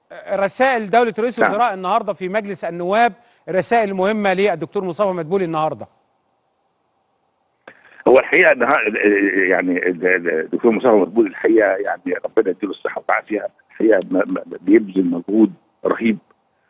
رسائل دوله رئيس نعم. الوزراء النهارده في مجلس النواب رسائل مهمه للدكتور مصطفى مدبولي النهارده هو الحقيقه ان ها- يعني الدكتور مصطفى مقبول الحقيقه يعني ربنا يديله الصحه والعافيه الحقيقه م- م- بيبذل مجهود رهيب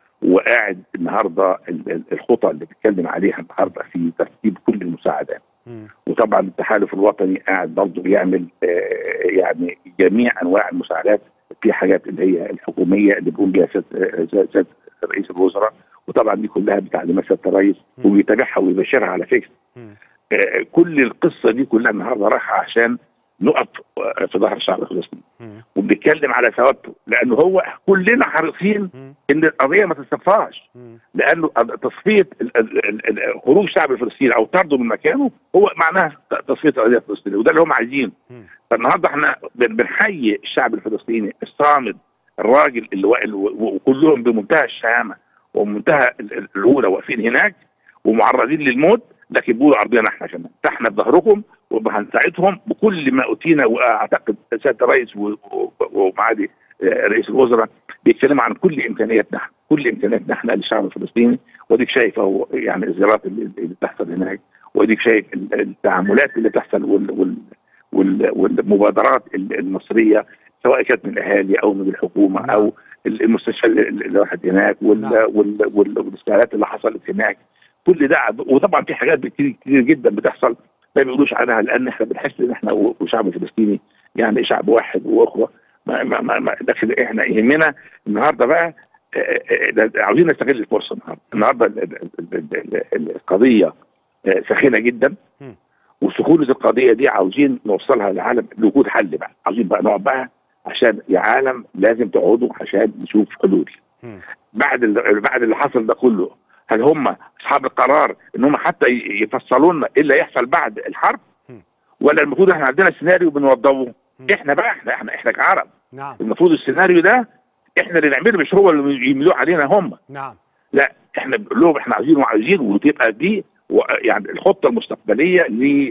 وقاعد النهارده ال- ال- الخطى اللي بيتكلم عليها النهارده في ترتيب كل المساعدات مم. وطبعا التحالف الوطني قاعد برضه بيعمل آه، يعني جميع انواع المساعدات في حاجات اللي هي الحكوميه اللي بيقوم بيها سياده سيادة رئيس الوزراء وطبعا دي كلها بتعليمات سياده الرئيس مم. وبيتابعها ويبشرها على فكره مم. آه، كل القصه دي كلها النهارده رايحه عشان نقف آه، في ظهر الشعب الفلسطيني مم. وبنتكلم على ثوابته لانه هو كلنا حريصين مم. ان القضيه ما تصفاش مم. لانه تصفيه ال- ال- ال- خروج الشعب الفلسطيني او طرده من مكانه هو معناه تصفيه القضيه الفلسطينيه وده اللي هم عايزينه مم. فالنهارده احنا بن- بنحيي الشعب الفلسطيني الصامد الراجل اللي واقف وكلهم بمنتهى الشهامه ومنتهى ال- ال- الرجوله واقفين هناك ومعرضين للموت لكن بيقولوا ارضنا احنا كمان فاحنا بظهركم وهنساعدهم بكل ما اوتينا واعتقد سياده الرئيس و- و- ومعالي آه، رئيس الوزراء بيتكلموا عن كل امكانياتنا احنا كل امكانياتنا احنا للشعب الفلسطيني واديك شايف اهو يعني الزيارات اللي, اللي بتحصل هناك واديك شايف ال- التعاملات اللي بتحصل وال وال وال والمبادرات ال- المصريه سواء كانت من الاهالي او من الحكومه نعم. او ال- المستشفى اللي اللي راحت هناك وال نعم. وال وال والاستقالات اللي حصلت هناك كل ده وطبعا في حاجات كتير كتير جدا بتحصل ما بيقولوش عنها لان احنا بنحس ان احنا والشعب الفلسطيني يعني شعب واحد واخوه ما ما ما ما لكن احنا يهمنا النهارده بقى آه، آه، ده- عاوزين نستغل الفرصه النهارده النهارده ال- ال- ال- ال- القضيه آه، ساخنه جدا مم. وسخونه القضيه دي عاوزين نوصلها للعالم لوجود حل بقى عاوزين بقى نقعد بقى عشان يا عالم لازم تقعدوا عشان نشوف حلول مم. بعد ال- بعد اللي حصل ده كله هل هم اصحاب القرار ان هم حتى ي- يفصلوا لنا ايه اللي هيحصل بعد الحرب مم. ولا المفروض احنا عندنا سيناريو بنوضبه مم. احنا بقى احنا احنا احنا كعرب نعم المفروض السيناريو ده احنا اللي نعمله مش هو اللي يملوه علينا هم نعم لا احنا بنقول لهم احنا عايزين وعايزين وتبقى دي و- يعني الخطه المستقبليه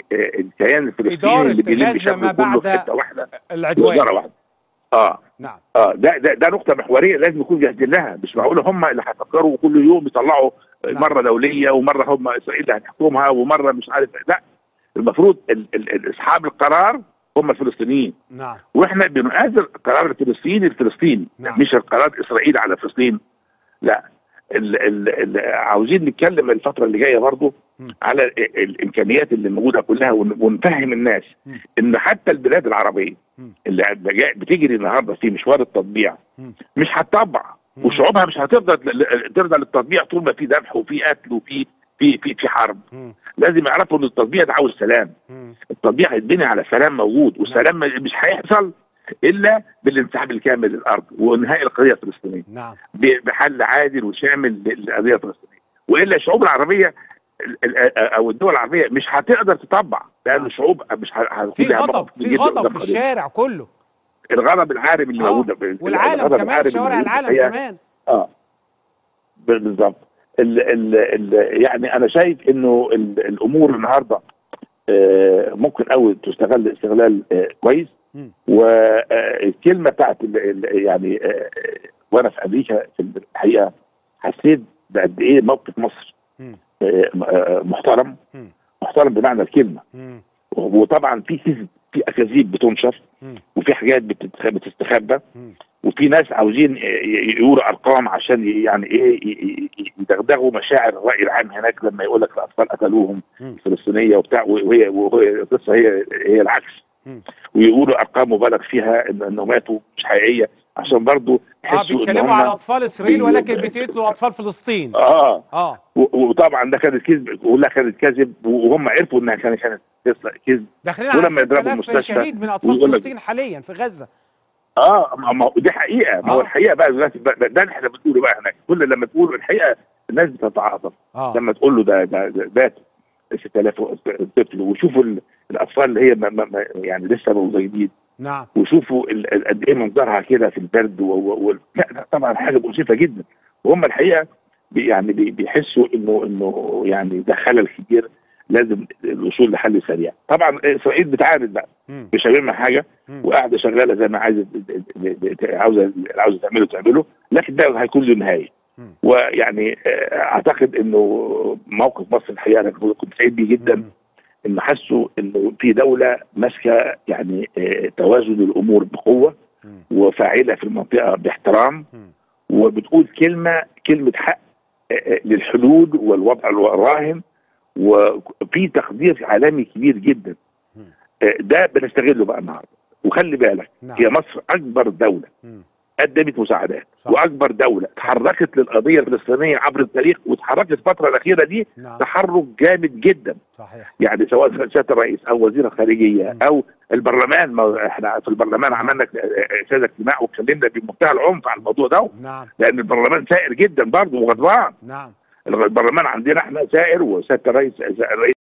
للكيان الفلسطيني إدارة اللي بيلم غزة شعبه ما كله بعد في حته واحده العدوان وزاره واحده اه نعم اه ده ده ده نقطه محوريه لازم نكون جاهزين لها مش معقوله هم اللي هيفكروا كل يوم يطلعوا نعم. مره دوليه ومره هم اسرائيل اللي هتحكمها ومره مش عارف لا المفروض ال- ال- ال- اصحاب القرار هم الفلسطينيين نعم واحنا بنؤازر القرار الفلسطيني الفلسطيني نعم. مش القرار اسرائيل على فلسطين لا ال ال ال عاوزين نتكلم الفتره اللي جايه برضو مم. على ال- الامكانيات اللي موجوده كلها ون- ونفهم الناس مم. ان حتى البلاد العربيه مم. اللي جاي- بتجري النهارده في مشوار التطبيع مم. مش هتطبع مم. وشعوبها مش هترضى ل- ترضى للتطبيع طول ما في ذبح وفي قتل وفي في في في حرب مم. لازم يعرفوا ان التطبيع ده عاوز سلام مم. التطبيع هيتبني على سلام موجود والسلام مش هيحصل الا بالانسحاب الكامل للارض وانهاء القضيه الفلسطينيه نعم ب- بحل عادل وشامل للقضيه الفلسطينيه والا الشعوب العربيه ال- ال- او الدول العربيه مش هتقدر تطبع لان نعم. الشعوب مش ه- هتكون في لها غضب موقف في جداً غضب قدام في القضية. الشارع كله الغضب العارم اللي آه. موجود ال- والعالم الغضب كمان العارم شوارع اللي موجود العالم الحقيقة. كمان اه ب- بالظبط ال ال ال يعني انا شايف انه ال الامور النهارده آه ممكن قوي تستغل استغلال آه كويس مم. والكلمه بتاعت ال ال يعني آه وانا في امريكا في الحقيقه حسيت بقد ايه موقف مصر مم. آه آه، محترم مم. محترم بمعنى الكلمه مم. وطبعا في كذب في اكاذيب بتنشر مم. وفي حاجات بتتخ- بتستخبى مم. وفي ناس عاوزين ي- ي- يقولوا ارقام عشان ي- يعني ايه ي- ي- يدغدغوا مشاعر الراي العام هناك لما يقول لك الاطفال قتلوهم مم. الفلسطينيه وبتاع وهي وهي القصه هي هي العكس مم. ويقولوا ارقام مبالغ فيها ان انه ماتوا مش حقيقيه عشان برضه اه يحسوا ان بيتكلموا على هم اطفال اسرائيل بي- ولكن بيتقتلوا اطفال فلسطين اه اه و- وطبعا ده كانت كذب ولا كانت كذب وهم عرفوا انها كانت كانت كذب داخلين على ولما يضربوا 6000 المستشفى شهيد من اطفال ويقول لك- فلسطين حاليا في غزه اه ما ما هو دي حقيقه ما هو آه. الحقيقه بقى دلوقتي بقى- ده اللي احنا بنقوله بقى هناك كل لما تقول الحقيقه الناس بتتعاطف اه لما تقول له ده ده ده مات 6000 طفل وشوفوا ال- الاطفال اللي هي ما ما ما يعني لسه مولودين نعم وشوفوا ال- ال- قد ايه منظرها كده في البرد و... و... و... لا ده طبعا حاجه مؤسفه جدا وهم الحقيقه بي يعني بي بيحسوا انه انه يعني ده خلل كبير لازم الوصول لحل سريع طبعا اسرائيل بتعاند بقى مم. مش هاممها حاجه مم. وقاعده شغاله زي ما عايزه عاوزه عاوزه تعمله تعمله لكن ده هيكون له نهايه مم. ويعني آه، اعتقد انه موقف مصر الحقيقه انا كنت سعيد بيه جدا مم. ان حسوا انه في دوله ماسكه يعني آه، توازن الامور بقوه مم. وفاعله في المنطقه باحترام مم. وبتقول كلمه كلمه حق آه، آه، للحدود والوضع الراهن وفي تقدير عالمي كبير جدا مم. آه، ده بنستغله بقى النهارده وخلي بالك نعم. هي مصر اكبر دوله مم. قدمت مساعدات صح. واكبر دوله تحركت للقضيه الفلسطينيه عبر التاريخ وتحركت الفتره الاخيره دي نعم تحرك جامد جدا صحيح يعني سواء سياده الرئيس او وزير الخارجيه مم. او البرلمان ما احنا في البرلمان عملنا ساده اجتماع واتكلمنا بمنتهى العنف على الموضوع ده نعم لان البرلمان سائر جدا برضه وغضبان نعم البرلمان عندنا احنا سائر وسياده الرئيس الرئيس